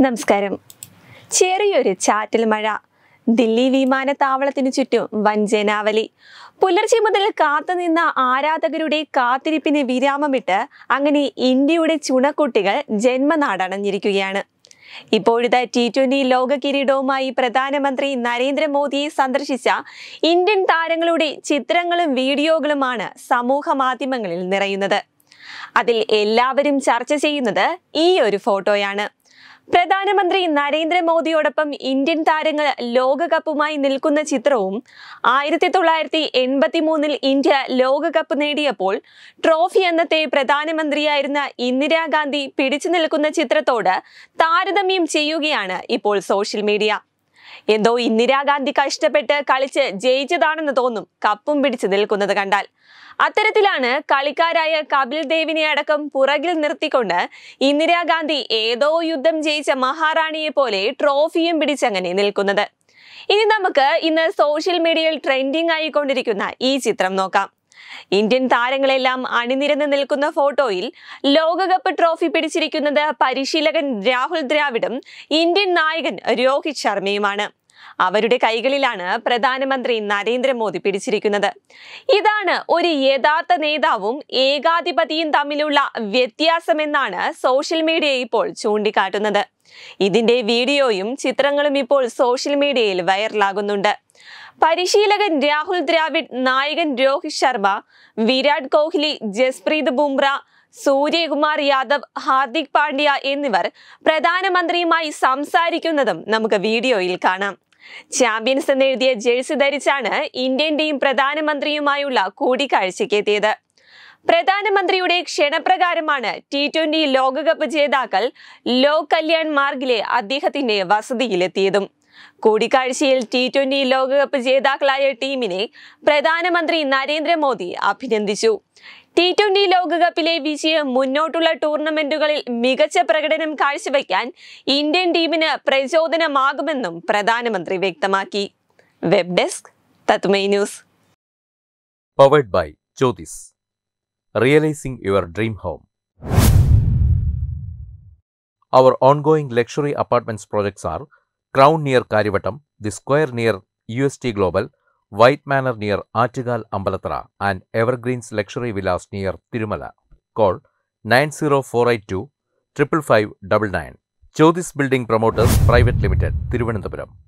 നമസ്കാരം ചെറിയൊരു ചാറ്റൽ മഴ ദില്ലി വിമാനത്താവളത്തിനു ചുറ്റും വൻ ജനാവലി പുലർച്ചെ മുതൽ കാത്തുനിന്ന ആരാധകരുടെ കാത്തിരിപ്പിന് വിരാമമിട്ട് അങ്ങനെ ഇന്ത്യയുടെ ചുണക്കുട്ടികൾ ജന്മനാടണഞ്ഞിരിക്കുകയാണ് ഇപ്പോഴത്തെ ടി ട്വന്റി ലോക കിരീടവുമായി പ്രധാനമന്ത്രി നരേന്ദ്രമോദിയെ സന്ദർശിച്ച ഇന്ത്യൻ താരങ്ങളുടെ ചിത്രങ്ങളും വീഡിയോകളുമാണ് സമൂഹ മാധ്യമങ്ങളിൽ നിറയുന്നത് അതിൽ എല്ലാവരും ചർച്ച ചെയ്യുന്നത് ഈ ഒരു ഫോട്ടോയാണ് പ്രധാനമന്ത്രി നരേന്ദ്രമോദിയോടൊപ്പം ഇന്ത്യൻ താരങ്ങൾ ലോകകപ്പുമായി നിൽക്കുന്ന ചിത്രവും ആയിരത്തി തൊള്ളായിരത്തി എൺപത്തി മൂന്നിൽ ഇന്ത്യ ലോകകപ്പ് നേടിയപ്പോൾ ട്രോഫി അന്നത്തെ പ്രധാനമന്ത്രിയായിരുന്ന ഇന്ദിരാഗാന്ധി പിടിച്ചു നിൽക്കുന്ന ചിത്രത്തോട് താരതമ്യം ചെയ്യുകയാണ് ഇപ്പോൾ സോഷ്യൽ മീഡിയ എന്തോ ഇന്ദിരാഗാന്ധി കഷ്ടപ്പെട്ട് കളിച്ച് ജയിച്ചതാണെന്ന് തോന്നും കപ്പും പിടിച്ചു നിൽക്കുന്നത് കണ്ടാൽ അത്തരത്തിലാണ് കളിക്കാരായ കപിൽ ദേവിനെ അടക്കം പുറകിൽ നിർത്തിക്കൊണ്ട് ഇന്ദിരാഗാന്ധി ഏതോ യുദ്ധം ജയിച്ച മഹാറാണിയെ പോലെ ട്രോഫിയും പിടിച്ചങ്ങനെ നിൽക്കുന്നത് ഇനി നമുക്ക് ഇന്ന് സോഷ്യൽ മീഡിയയിൽ ട്രെൻഡിംഗ് ആയിക്കൊണ്ടിരിക്കുന്ന ഈ ചിത്രം നോക്കാം ഇന്ത്യൻ താരങ്ങളെല്ലാം അണിനിരന്ന് നിൽക്കുന്ന ഫോട്ടോയിൽ ലോകകപ്പ് ട്രോഫി പിടിച്ചിരിക്കുന്നത് പരിശീലകൻ രാഹുൽ ദ്രാവിഡും ഇന്ത്യൻ നായകൻ രോഹിത് ശർമ്മയുമാണ് അവരുടെ കൈകളിലാണ് പ്രധാനമന്ത്രി നരേന്ദ്രമോദി പിടിച്ചിരിക്കുന്നത് ഇതാണ് ഒരു യഥാർത്ഥ നേതാവും ഏകാധിപതിയും തമ്മിലുള്ള വ്യത്യാസമെന്നാണ് സോഷ്യൽ മീഡിയ ഇപ്പോൾ ചൂണ്ടിക്കാട്ടുന്നത് ഇതിന്റെ വീഡിയോയും ചിത്രങ്ങളും ഇപ്പോൾ സോഷ്യൽ മീഡിയയിൽ വൈറലാകുന്നുണ്ട് പരിശീലകൻ രാഹുൽ ദ്രാവിഡ് നായകൻ രോഹിത് ശർമ്മ വിരാട് കോഹ്ലി ജസ്പ്രീത് ബുംറ സൂര്യകുമാർ യാദവ് ഹാർദിക് പാണ്ഡ്യ എന്നിവർ പ്രധാനമന്ത്രിയുമായി സംസാരിക്കുന്നതും നമുക്ക് വീഡിയോയിൽ കാണാം ചാമ്പ്യൻസ് എന്നെഴുതിയ ജേഴ്സി ധരിച്ചാണ് ഇന്ത്യൻ ടീം പ്രധാനമന്ത്രിയുമായുള്ള കൂടിക്കാഴ്ചയ്ക്ക് എത്തിയത് പ്രധാനമന്ത്രിയുടെ ക്ഷണപ്രകാരമാണ് ടി ട്വന്റി ലോകകപ്പ് ജേതാക്കൾ ലോക് കല്യാൺ മാർഗിലെ അദ്ദേഹത്തിന്റെ വസതിയിലെത്തിയതും കൂടിക്കാഴ്ചയിൽ ടി ട്വന്റി ലോകകപ്പ് ജേതാക്കളായ ടീമിനെ പ്രധാനമന്ത്രി നരേന്ദ്രമോദി അഭിനന്ദിച്ചു ടി ട്വന്റി ലോകകപ്പിലെ വിജയം മുന്നോട്ടുള്ള ടൂർണമെന്റുകളിൽ മികച്ച പ്രകടനം കാഴ്ചവെക്കാൻ ഇന്ത്യൻ ടീമിന് പ്രചോദനമാകുമെന്നും പ്രധാനമന്ത്രി വ്യക്തമാക്കി വെബ് ഡെസ്ക് തത്മൈ news powered by Jyotis. Realizing your dream home. Our ongoing luxury apartments projects are Crown near Karivattam, The Square near UST Global, White Manor near Achigal Ambalatra, and Evergreens Luxury Villas near Tirumala. Call 90482 55599. Jyotis Building Promoters Private Limited, Thiruvananthapuram.